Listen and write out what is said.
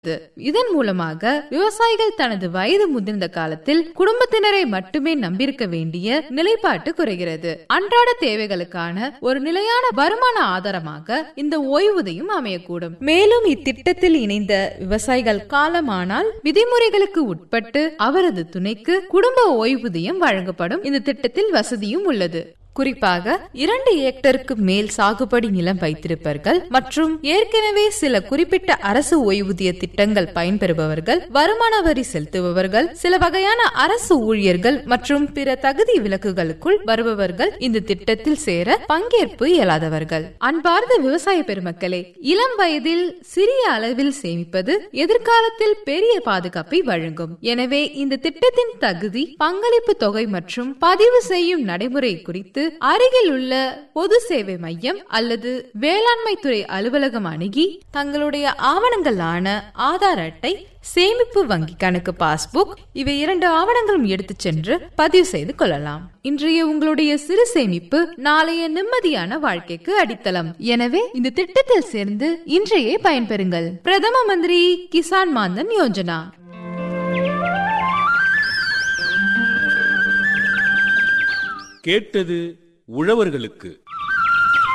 இதன் மூலமாக விவசாயிகள் தனது வயது முதிர்ந்த காலத்தில் குடும்பத்தினரை மட்டுமே நம்பியிருக்க வேண்டிய நிலைப்பாட்டு குறைகிறது அன்றாட தேவைகளுக்கான ஒரு நிலையான வருமான ஆதாரமாக இந்த ஓய்வூதியம் அமையக்கூடும் மேலும் இத்திட்டத்தில் இணைந்த விவசாயிகள் காலமானால் விதிமுறைகளுக்கு உட்பட்டு அவரது துணைக்கு குடும்ப ஓய்வூதியம் வழங்கப்படும் இந்த திட்டத்தில் வசதியும் உள்ளது குறிப்பாக இரண்டு ஏக்டருக்கு மேல் சாகுபடி நிலம் வைத்திருப்பவர்கள் மற்றும் ஏற்கனவே சில குறிப்பிட்ட அரசு ஓய்வூதிய திட்டங்கள் பயன்பெறுபவர்கள் வருமான வரி செலுத்துபவர்கள் சில வகையான அரசு ஊழியர்கள் மற்றும் பிற தகுதி விலக்குகளுக்குள் வருபவர்கள் இந்த திட்டத்தில் சேர பங்கேற்பு இயலாதவர்கள் அன்பார்ந்த விவசாய பெருமக்களே இளம் வயதில் சிறிய அளவில் சேமிப்பது எதிர்காலத்தில் பெரிய பாதுகாப்பை வழங்கும் எனவே இந்த திட்டத்தின் தகுதி பங்களிப்பு தொகை மற்றும் பதிவு செய்யும் நடைமுறை குறித்து அருகில் உள்ள பொது சேவை மையம் அல்லது வேளாண்மை துறை அலுவலகம் அணுகி தங்களுடைய ஆவணங்களான ஆதார் அட்டை சேமிப்பு வங்கி கணக்கு பாஸ்புக் இவை இரண்டு ஆவணங்களும் எடுத்துச் சென்று பதிவு செய்து கொள்ளலாம் இன்றைய உங்களுடைய சிறு சேமிப்பு நாளைய நிம்மதியான வாழ்க்கைக்கு அடித்தளம் எனவே இந்த திட்டத்தில் சேர்ந்து இன்றையே பயன்பெறுங்கள் பிரதம மந்திரி கிசான் மாந்தன் யோஜனா கேட்டது உழவர்களுக்கு